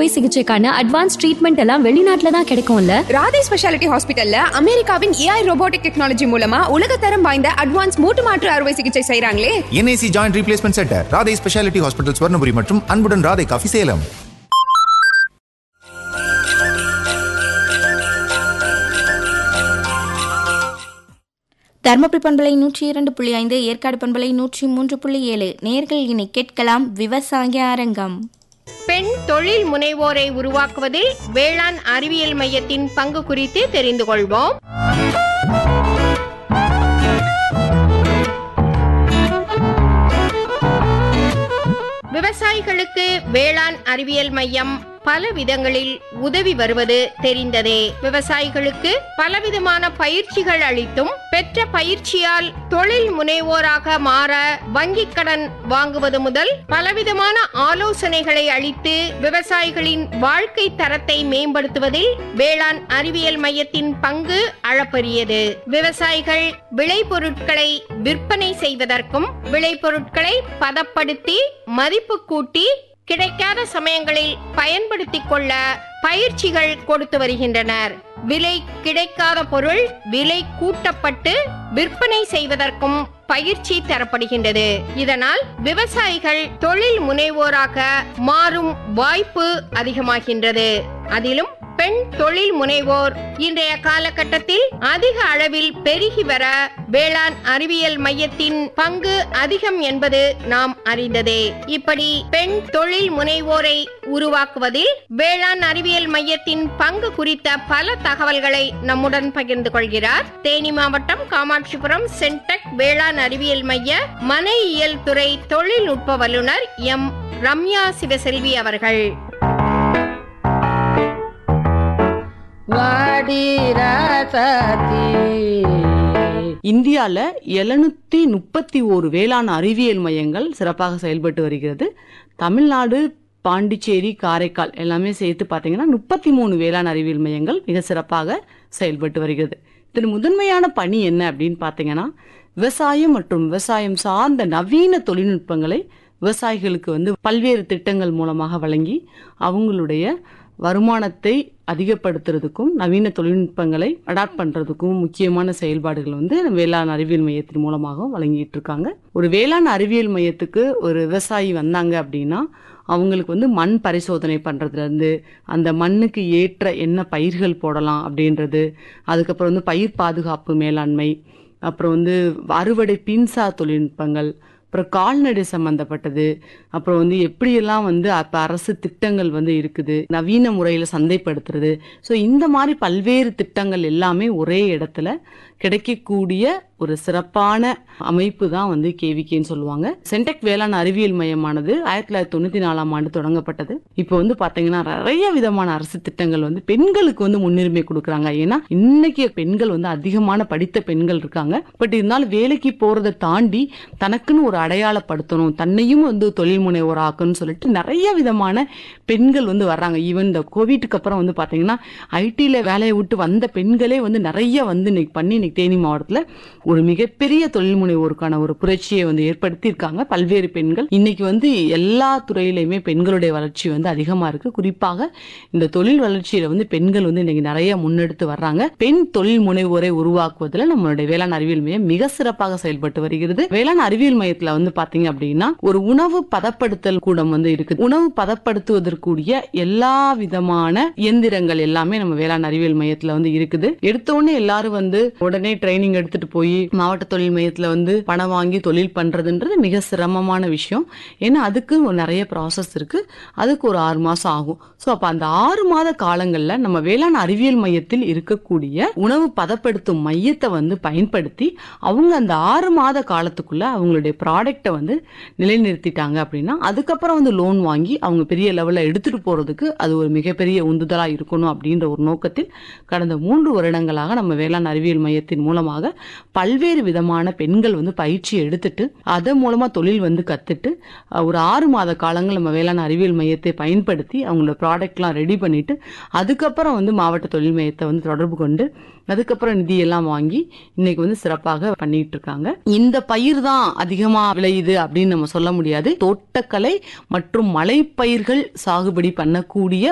அறுவை சிகிச்சைக்கான advance treatment எல்லாம் வெளிநாட்டுல தான் கிடைக்கும்ல ராதே ஸ்பெஷாலிட்டி ஹாஸ்பிட்டல்ல அமெரிக்காவின் ஏஐ ரோபோட்டிக் டெக்னாலஜி மூலமா உலகத்தரம் வாய்ந்த அட்வான்ஸ் மூட்டு மாற்று அறுவை சிகிச்சை செய்றாங்களே NIC joint replacement centre Radhai specialty hospital Swarnapuri மற்றும் அன்புடன் ராதை காஃபி சேலம் தருமபுரி பண்பலை நூற்றி இரண்டு புள்ளி ஐந்து ஏற்காடு பண்பலை நூற்றி மூன்று புள்ளி ஏழு நேர்கள் இனி கேட்கலாம் விவசாய அரங்கம் பெண் தொழில் முனைவோரை உருவாக்குவதில் வேளாண் அறிவியல் மையத்தின் பங்கு குறித்து தெரிந்து கொள்வோம் விவசாயிகளுக்கு வேளாண் அறிவியல் மையம் பல விதங்களில் உதவி வருவது தெரிந்ததே விவசாயிகளுக்கு பலவிதமான பயிற்சிகள் அளித்தும் பெற்ற பயிற்சியால் தொழில் முனைவோராக மாற வங்கிக் கடன் வாங்குவது முதல் பலவிதமான ஆலோசனைகளை அளித்து விவசாயிகளின் வாழ்க்கை தரத்தை மேம்படுத்துவதில் வேளாண் அறிவியல் மையத்தின் பங்கு அளப்பரியது விவசாயிகள் விளைபொருட்களை விற்பனை செய்வதற்கும் விளைபொருட்களை பதப்படுத்தி மதிப்பு கூட்டி கிடைக்காத சமயங்களில் பயன்படுத்திக் கொள்ள பயிற்சிகள் கொடுத்து வருகின்றனர் விலை கிடைக்காத பொருள் விலை கூட்டப்பட்டு விற்பனை செய்வதற்கும் பயிற்சி தரப்படுகின்றது இதனால் விவசாயிகள் தொழில் முனைவோராக மாறும் வாய்ப்பு அதிகமாகின்றது அதிலும் பெண் தொழில் முனைவோர் இன்றைய காலகட்டத்தில் அதிக அளவில் பெருகி வர வேளாண் அறிவியல் மையத்தின் பங்கு அதிகம் என்பது நாம் அறிந்ததே இப்படி பெண் தொழில் முனைவோரை உருவாக்குவதில் வேளாண் அறிவியல் மையத்தின் பங்கு குறித்த பல தகவல்களை நம்முடன் பகிர்ந்து கொள்கிறார் தேனி மாவட்டம் காமாட்சிபுரம் சென்டெக் வேளாண் அறிவியல் மைய மன இயல் துறை தொழில்நுட்ப வல்லுநர் எம் ரம்யா சிவசெல்வி அவர்கள் இந்தியால எழுநூத்தி முப்பத்தி ஓரு வேளாண் அறிவியல் மையங்கள் சிறப்பாக செயல்பட்டு வருகிறது தமிழ்நாடு பாண்டிச்சேரி காரைக்கால் எல்லாமே சேர்த்து பார்த்தீங்கன்னா முப்பத்தி மூணு வேளாண் அறிவியல் மையங்கள் மிக சிறப்பாக செயல்பட்டு வருகிறது இதன் முதன்மையான பணி என்ன அப்படின்னு பார்த்தீங்கன்னா விவசாயம் மற்றும் விவசாயம் சார்ந்த நவீன தொழில்நுட்பங்களை விவசாயிகளுக்கு வந்து பல்வேறு திட்டங்கள் மூலமாக வழங்கி அவங்களுடைய வருமானத்தை அதிகப்படுத்துறதுக்கும் நவீன தொழில்நுட்பங்களை அடாப்ட் பண்றதுக்கும் முக்கியமான செயல்பாடுகள் வந்து வேளாண் அறிவியல் மையத்தின் மூலமாக வழங்கிட்டு இருக்காங்க ஒரு வேளாண் அறிவியல் மையத்துக்கு ஒரு விவசாயி வந்தாங்க அப்படின்னா அவங்களுக்கு வந்து மண் பரிசோதனை பண்றதுல இருந்து அந்த மண்ணுக்கு ஏற்ற என்ன பயிர்கள் போடலாம் அப்படின்றது அதுக்கப்புறம் வந்து பயிர் பாதுகாப்பு மேலாண்மை அப்புறம் வந்து அறுவடை பின்சா தொழில்நுட்பங்கள் அப்புறம் கால்நடை சம்பந்தப்பட்டது அப்புறம் வந்து எப்படியெல்லாம் வந்து அப்போ அரசு திட்டங்கள் வந்து இருக்குது நவீன முறையில் சந்தைப்படுத்துறது ஸோ இந்த மாதிரி பல்வேறு திட்டங்கள் எல்லாமே ஒரே இடத்துல கிடைக்கக்கூடிய ஒரு சிறப்பான அமைப்பு தான் வந்து கேவிகேன்னு சொல்லுவாங்க சென்டெக் வேளாண் அறிவியல் மையமானது ஆயிரத்தி தொள்ளாயிரத்தி தொண்ணூத்தி நாலாம் ஆண்டு தொடங்கப்பட்டது இப்போ வந்து பாத்தீங்கன்னா நிறைய விதமான அரசு திட்டங்கள் வந்து பெண்களுக்கு வந்து முன்னுரிமை கொடுக்குறாங்க ஏன்னா இன்னைக்கு பெண்கள் வந்து அதிகமான படித்த பெண்கள் இருக்காங்க பட் இருந்தாலும் வேலைக்கு போறதை தாண்டி தனக்குன்னு ஒரு அடையாளப்படுத்தணும் தன்னையும் வந்து தொழில் முனைவோர் ஆக்கணும்னு சொல்லிட்டு நிறைய விதமான பெண்கள் வந்து வர்றாங்க ஈவன் இந்த கோவிட்டுக்கு அப்புறம் வந்து பாத்தீங்கன்னா ஐடில வேலையை விட்டு வந்த பெண்களே வந்து நிறைய வந்து இன்னைக்கு பண்ணி இன்னைக்கு தேனி மாவட்டத்துல ஒரு மிகப்பெரிய தொழில் முனைவோருக்கான ஒரு புரட்சியை வந்து ஏற்படுத்தியிருக்காங்க பல்வேறு பெண்கள் இன்னைக்கு வந்து எல்லா துறையிலையுமே பெண்களுடைய வளர்ச்சி வந்து அதிகமா இருக்கு குறிப்பாக இந்த தொழில் வளர்ச்சியில வந்து பெண்கள் வந்து இன்னைக்கு நிறைய முன்னெடுத்து வர்றாங்க பெண் தொழில் முனைவோரை உருவாக்குவதில் நம்மளுடைய வேளாண் அறிவியல் மையம் மிக சிறப்பாக செயல்பட்டு வருகிறது வேளாண் அறிவியல் மையத்துல வந்து பாத்தீங்க அப்படின்னா ஒரு உணவு பதப்படுத்தல் கூடம் வந்து இருக்கு உணவு பதப்படுத்துவதற்குரிய எல்லா விதமான இயந்திரங்கள் எல்லாமே நம்ம வேளாண் அறிவியல் மையத்துல வந்து இருக்குது எடுத்த உடனே எல்லாரும் வந்து உடனே ட்ரைனிங் எடுத்துட்டு போய் மாவட்ட தொழில் மையத்துல வந்து பணம் வாங்கி தொழில் பண்றதுன்றது மிக சிரமமான விஷயம் ஏன்னா அதுக்கு ஒரு நிறைய ப்ராசஸ் இருக்கு அதுக்கு ஒரு ஆறு மாசம் ஆகும் ஸோ அப்ப அந்த ஆறு மாத காலங்கள்ல நம்ம வேளாண் அறிவியல் மையத்தில் இருக்கக்கூடிய உணவு பதப்படுத்தும் மையத்தை வந்து பயன்படுத்தி அவங்க அந்த ஆறு மாத காலத்துக்குள்ள அவங்களுடைய ப்ராடக்டை வந்து நிலைநிறுத்திட்டாங்க அப்படின்னா அதுக்கப்புறம் வந்து லோன் வாங்கி அவங்க பெரிய லெவலில் எடுத்துட்டு போறதுக்கு அது ஒரு மிகப்பெரிய உந்துதலா இருக்கணும் அப்படின்ற ஒரு நோக்கத்தில் கடந்த மூன்று வருடங்களாக நம்ம வேளாண் அறிவியல் மையத்தின் மூலமாக பல்வேறு விதமான பெண்கள் வந்து பயிற்சி எடுத்துட்டு அதன் மூலமா தொழில் வந்து கத்துட்டு அஹ், ஒரு ஆறு மாத காலங்கள் நம்ம வேளாண் அறிவியல் மையத்தை பயன்படுத்தி அவங்களோட ப்ராடக்ட்லாம் ரெடி பண்ணிட்டு அதுக்கப்புறம் வந்து மாவட்ட தொழில் மையத்தை வந்து தொடர்பு கொண்டு அதுக்கப்புறம் நிதியெல்லாம் வாங்கி இன்னைக்கு வந்து சிறப்பாக பண்ணிட்டு இருக்காங்க இந்த பயிர் தான் அதிகமா விளையுது அப்படின்னு நம்ம சொல்ல முடியாது தோட்டக்கலை மற்றும் மலைப்பயிர்கள் சாகுபடி பண்ணக்கூடிய